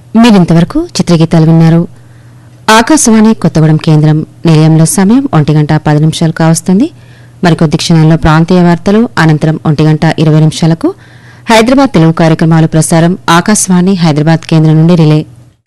మీరింతవరకు చిత్రగీతాలు విన్నారు ఆకాశవాణి కొత్తగూడెం కేంద్రం నిలయంలో సమయం ఒంటి గంట పది నిమిషాలు కావస్తుంది మరికొద్ది క్షణాల్లో ప్రాంతీయ వార్తలు అనంతరం ఒంటి గంట ఇరవై నిమిషాలకు హైదరాబాద్ తెలుగు కార్యక్రమాలు ప్రసారం ఆకాశవాణి హైదరాబాద్ కేంద్రం నుండి రిలే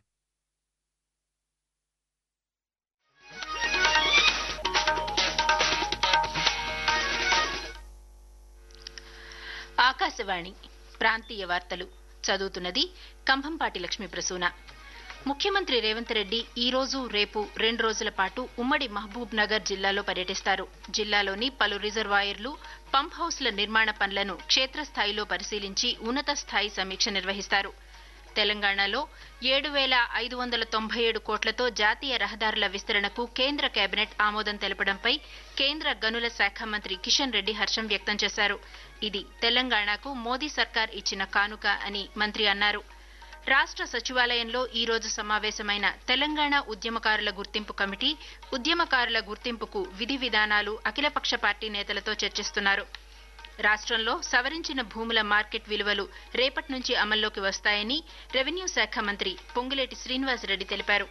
ఆకాశవాణి ప్రాంతీయ వార్తలు చదువుతున్నది కంభంపాటి లక్ష్మీ ప్రసూన ముఖ్యమంత్రి రేవంత్ రెడ్డి ఈ రోజు రేపు రెండు రోజుల పాటు ఉమ్మడి మహబూబ్ నగర్ జిల్లాలో పర్యటిస్తారు జిల్లాలోని పలు రిజర్వాయర్లు పంప్ హౌస్ల నిర్మాణ పనులను క్షేత్రస్థాయిలో పరిశీలించి ఉన్నత స్థాయి సమీక్ష నిర్వహిస్తారు తెలంగాణలో ఏడు వేల ఐదు వందల తొంభై ఏడు కోట్లతో జాతీయ రహదారుల విస్తరణకు కేంద్ర కేబినెట్ ఆమోదం తెలపడంపై కేంద్ర గనుల శాఖ మంత్రి కిషన్ రెడ్డి హర్షం వ్యక్తం చేశారు ఇది తెలంగాణకు మోదీ సర్కార్ ఇచ్చిన కానుక అని మంత్రి అన్నారు రాష్ట్ర సచివాలయంలో ఈ రోజు సమావేశమైన తెలంగాణ ఉద్యమకారుల గుర్తింపు కమిటీ ఉద్యమకారుల గుర్తింపుకు విధి విధానాలు అఖిలపక్ష పార్టీ నేతలతో చర్చిస్తున్నారు రాష్ట్రంలో సవరించిన భూముల మార్కెట్ విలువలు రేపటి నుంచి అమల్లోకి వస్తాయని రెవెన్యూ శాఖ మంత్రి పొంగులేటి శ్రీనివాసరెడ్డి తెలిపారు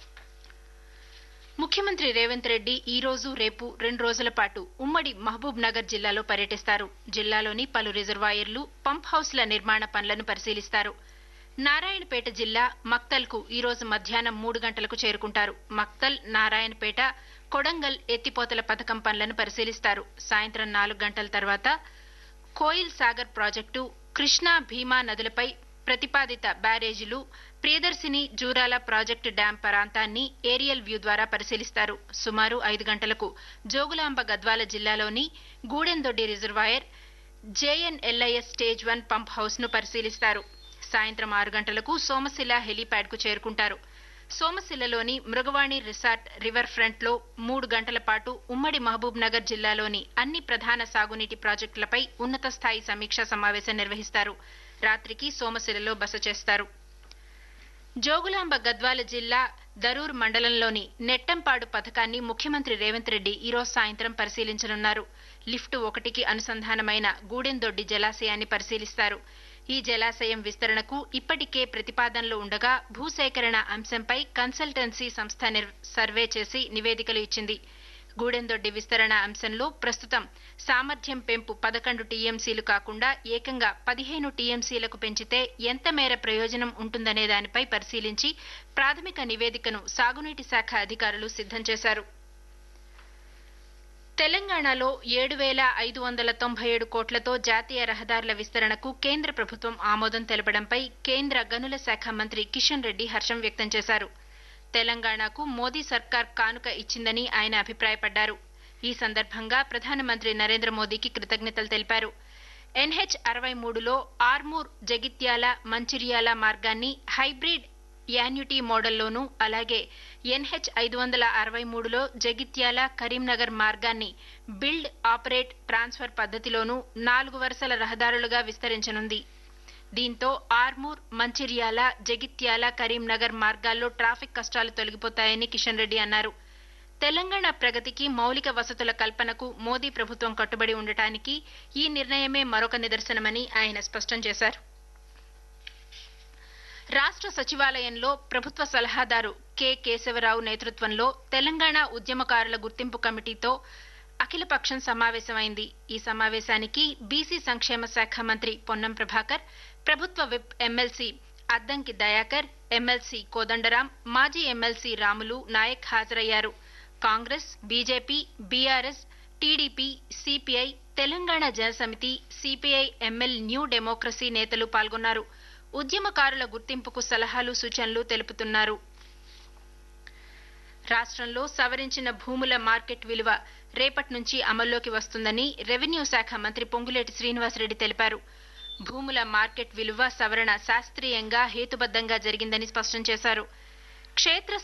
ముఖ్యమంత్రి రేవంత్ రెడ్డి ఈ రోజు రేపు రెండు రోజుల పాటు ఉమ్మడి మహబూబ్ నగర్ జిల్లాలో పర్యటిస్తారు జిల్లాలోని పలు రిజర్వాయర్లు పంప్ హౌస్ల నిర్మాణ పనులను పరిశీలిస్తారు నారాయణపేట జిల్లా మక్తల్కు ఈ రోజు మధ్యాహ్నం మూడు గంటలకు చేరుకుంటారు మక్తల్ నారాయణపేట కొడంగల్ ఎత్తిపోతల పథకం పనులను పరిశీలిస్తారు సాయంత్రం నాలుగు గంటల తర్వాత కోయిల్ సాగర్ ప్రాజెక్టు కృష్ణా భీమా నదులపై ప్రతిపాదిత బ్యారేజీలు ప్రియదర్శిని జూరాల ప్రాజెక్టు డ్యాం ప్రాంతాన్ని ఏరియల్ వ్యూ ద్వారా పరిశీలిస్తారు సుమారు ఐదు గంటలకు జోగులాంబ గద్వాల జిల్లాలోని Gudendoddi reservoir JNLIS stage one pump house ను పరిశీలిస్తారు సాయంత్రం ఆరు గంటలకు సోమశిల హెలీప్యాడ్ కు చేరుకుంటారు సోమశిలలోని మృగవాణి రిసార్ట్ రివర్ ఫ్రంట్ లో మూడు గంటల పాటు ఉమ్మడి మహబూబ్ నగర్ జిల్లాలోని అన్ని ప్రధాన సాగునీటి ప్రాజెక్టులపై ఉన్నత స్థాయి సమీక్షా సమావేశం నిర్వహిస్తారు రాత్రికి సోమశిలలో బస చేస్తారు జోగులాంబ గద్వాల జిల్లా దరూర్ మండలంలోని నెట్టంపాడు పథకాన్ని ముఖ్యమంత్రి రేవంత్ రెడ్డి ఈరోజు సాయంత్రం పరిశీలించనున్నారు లిఫ్ట్ ఒకటికి అనుసంధానమైన గూడెందొడ్డి జలాశయాన్ని పరిశీలిస్తారు ఈ జలాశయం విస్తరణకు ఇప్పటికే ప్రతిపాదనలు ఉండగా భూసేకరణ అంశంపై కన్సల్టెన్సీ సంస్థ నిర్- సర్వే చేసి నివేదికలు ఇచ్చింది గూడెందొడ్డి విస్తరణ అంశంలో ప్రస్తుతం సామర్థ్యం పెంపు పదకొండు టీఎంసీలు కాకుండా ఏకంగా పదిహేను టీఎంసీలకు పెంచితే ఎంత మేర ప్రయోజనం ఉంటుందనే దానిపై పరిశీలించి ప్రాథమిక నివేదికను సాగునీటి శాఖ అధికారులు సిద్ధం చేశారు తెలంగాణలో ఏడు వేల ఐదు వందల తొంభై ఏడు కోట్లతో జాతీయ రహదారుల విస్తరణకు కేంద్ర ప్రభుత్వం ఆమోదం తెలపడంపై కేంద్ర గనుల శాఖ మంత్రి కిషన్ రెడ్డి హర్షం వ్యక్తం చేశారు తెలంగాణకు మోదీ సర్కార్ కానుక ఇచ్చిందని ఆయన అభిప్రాయపడ్డారు ఈ సందర్భంగా ప్రధానమంత్రి నరేంద్ర మోదీకి కృతజ్ఞతలు తెలిపారు ఎన్హెచ్ అరవై మూడులో ఆర్మూర్ జగిత్యాల మంచిర్యాల మార్గాన్ని హైబ్రిడ్ యాన్యుటీ మోడల్లోనూ అలాగే ఎన్హెచ్ ఐదు వందల అరవై మూడులో జగిత్యాల కరీంనగర్ మార్గాన్ని బిల్డ్ ఆపరేట్ ట్రాన్స్ఫర్ పద్ధతిలోనూ నాలుగు వరుసల రహదారులుగా విస్తరించనుంది దీంతో ఆర్మూర్ మంచిర్యాల జగిత్యాల కరీంనగర్ మార్గాల్లో ట్రాఫిక్ కష్టాలు తొలగిపోతాయని కిషన్ రెడ్డి అన్నారు తెలంగాణ ప్రగతికి మౌలిక వసతుల కల్పనకు మోదీ ప్రభుత్వం కట్టుబడి ఉండటానికి ఈ నిర్ణయమే మరొక నిదర్శనమని ఆయన స్పష్టం చేశారు రాష్ట్ర సచివాలయంలో ప్రభుత్వ సలహాదారు కె కేశవరావు నేతృత్వంలో తెలంగాణ ఉద్యమకారుల గుర్తింపు కమిటీతో అఖిలపక్షం సమావేశమైంది ఈ సమావేశానికి బీసీ సంక్షేమ శాఖ మంత్రి పొన్నం ప్రభాకర్ ప్రభుత్వ whip MLC Addanki Dayakar MLC Kodandaram మాజీ ఎమ్మెల్సీ రాములు నాయక్ హాజరయ్యారు Congress BJP BRS TDP CPI Telangana Janasamithi CPI ML new democracy నేతలు పాల్గొన్నారు ఉద్యమకారుల గుర్తింపుకు సలహాలు సూచనలు తెలుపుతున్నారు రాష్ట్రంలో సవరించిన భూముల మార్కెట్ విలువ రేపటి నుంచి అమల్లోకి వస్తుందని రెవెన్యూ శాఖ మంత్రి పొంగులేటి శ్రీనివాసరెడ్డి తెలిపారు భూముల మార్కెట్ విలువ సవరణ శాస్త్రీయంగా హేతుబద్ధంగా జరిగిందని స్పష్టం చేశారు క్షేత్ర